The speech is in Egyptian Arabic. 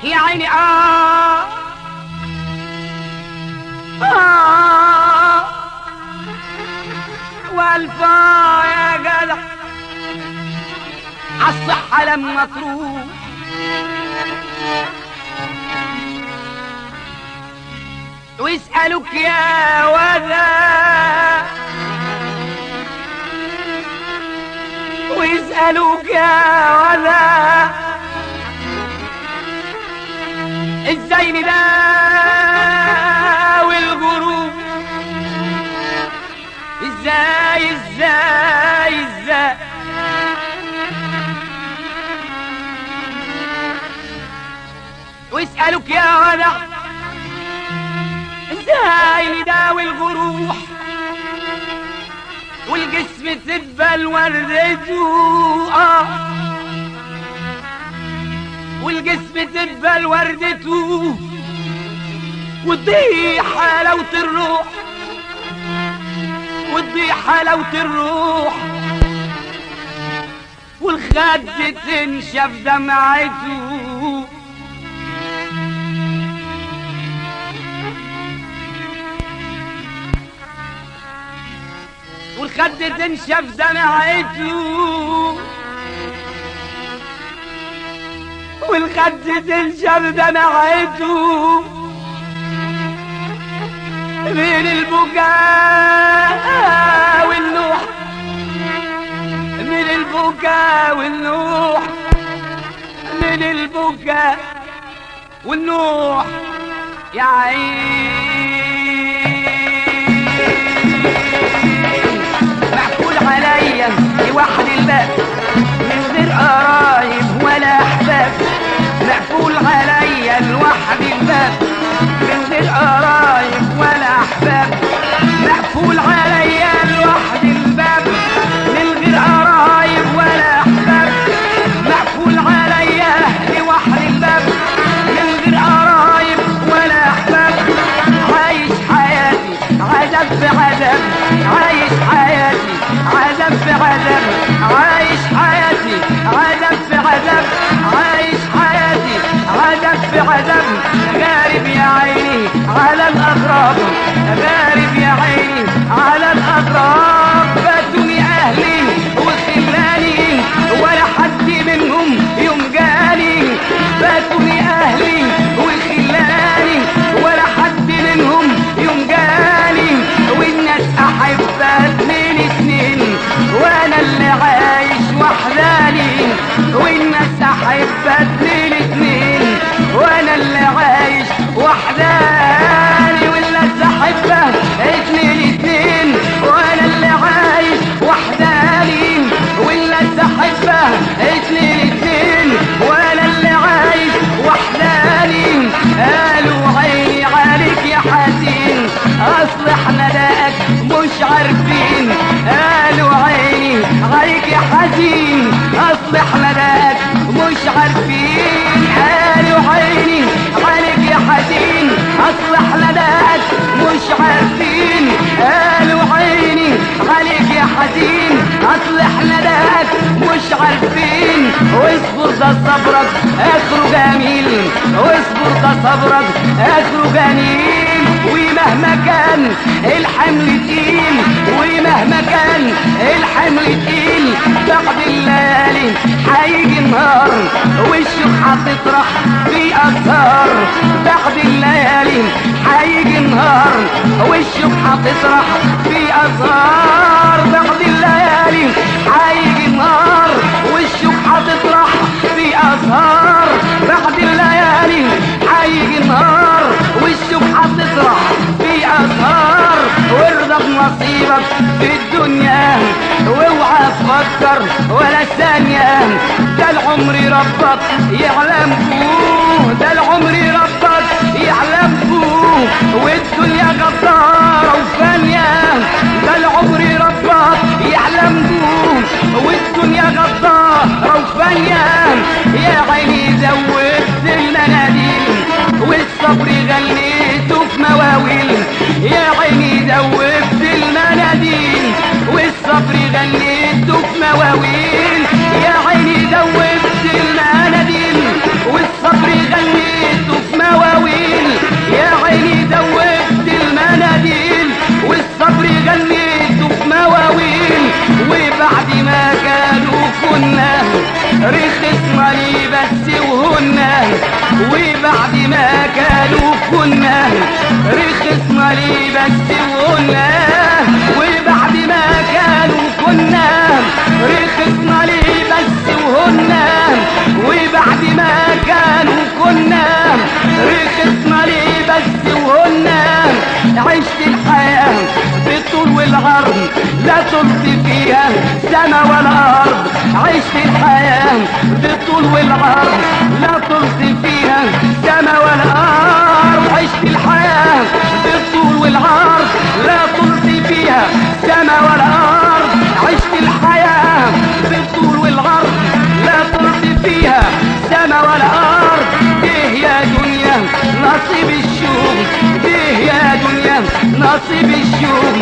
يا عيني آه آه والفا يا جدع عالصحة لما تروح ويسألوك يا وذا ويسألوك يا وذا ازاي نداوي الغروب ازاي ازاي ازاي ويسألوك يا ودع ازاي نداوي الجروح والجسم تدبل وردته اه والجسم تدبل وردته وتضيع حلاوة الروح وتضيع حلاوة الروح والخد تنشف دمعته والخد تنشف دمعته والخد تنشف دمعته من البكاء والنوح من البكاء والنوح من البكاء والنوح يا عين مقفول عليا لوحد الباب من غير قرايب ولا احباب مقفول عليا لوحد الباب من غير قرايب ولا احباب مقفول عليا لوحد الباب من غير قرايب ولا احباب مقفول عليا لوحد الباب من غير قرايب ولا احباب عايش حياتي عذاب في عذاب عايش حياتي عذاب في عذاب عايش حياتي عذاب في عذاب عايش حياتي عذاب في عذاب غارب يا عيني على الأغراب غارب يا عيني على الأغراب فاتوني أهلي وخلاني ولا حد منهم يوم جاني فاتوني أهلي وخلاني ولا حد منهم يوم جاني والناس أحبها اتنين اتنين وأنا اللي عايش وحداني والناس أحبها اتنين اتنين وأنا اللي عايش وحداني والناس أحبها اتنين اتنين وأنا اللي عايش وحداني والناس أحبها اتنين اتنين وأنا اللي عايش وحداني قالوا عيني عليك يا حزين اصل احنا داك مش عارفين قالوا عيني عليك يا حزين اصل احنا داك مش عارفين قالوا عيني عليك يا حزين اصل احنا داك مش عارفين قالوا عيني عليك يا حزين اصل احنا داك مش عارفين واصبر ده صبرك اخره جميل واصبر ده صبرك اخره جميل ومهما كان الحمل تقيل ومهما كان الحمل تقيل بعد الليالي هيجي النهار والشوق هتطرح في اثار بعد الليالي هيجي النهار والشوق هتطرح في اثار بعد الليالي هيجي النهار والشوق هتطرح في اثار بعد الليالي هيجي النهار والشوق هتطرح في اثار وارضى بنصيبك في الدنيا واوعى تفكر ولا ثانية ده العمر ربك يعلم فوه ده العمر ربك يعلم فوه والدنيا غدارة وفانية ده العمر ربك يعلم فوه والدنيا غدارة وفانية يا عيني زودت المناديل والصبر غنيته في مواويل يا عيني زودت المناديل والصبر غنيته في مواويل يا عيني زودت المناديل والصبر غنيته رخصنا لي بس وهنا وبعد ما كانوا كنا رخصنا لي بس وهنا وبعد ما كانوا كنا رخصنا لي بس وهنا وبعد ما كانوا كنا رخصنا لي بس وهنا عشت الحياة بالطول والعرض لا طلت فيها سما ولا أرض عشت الحياة بالطول والعرض لا طلت فيها سما ولا أرض عشت الحياة بالطول والعرض لا طلت فيها سما ولا أرض عشت الحياة بالطول والعرض لا طلت فيها سما ولا أرض إيه يا دنيا نصيب الشوق إيه يا دنيا نصيب الشوق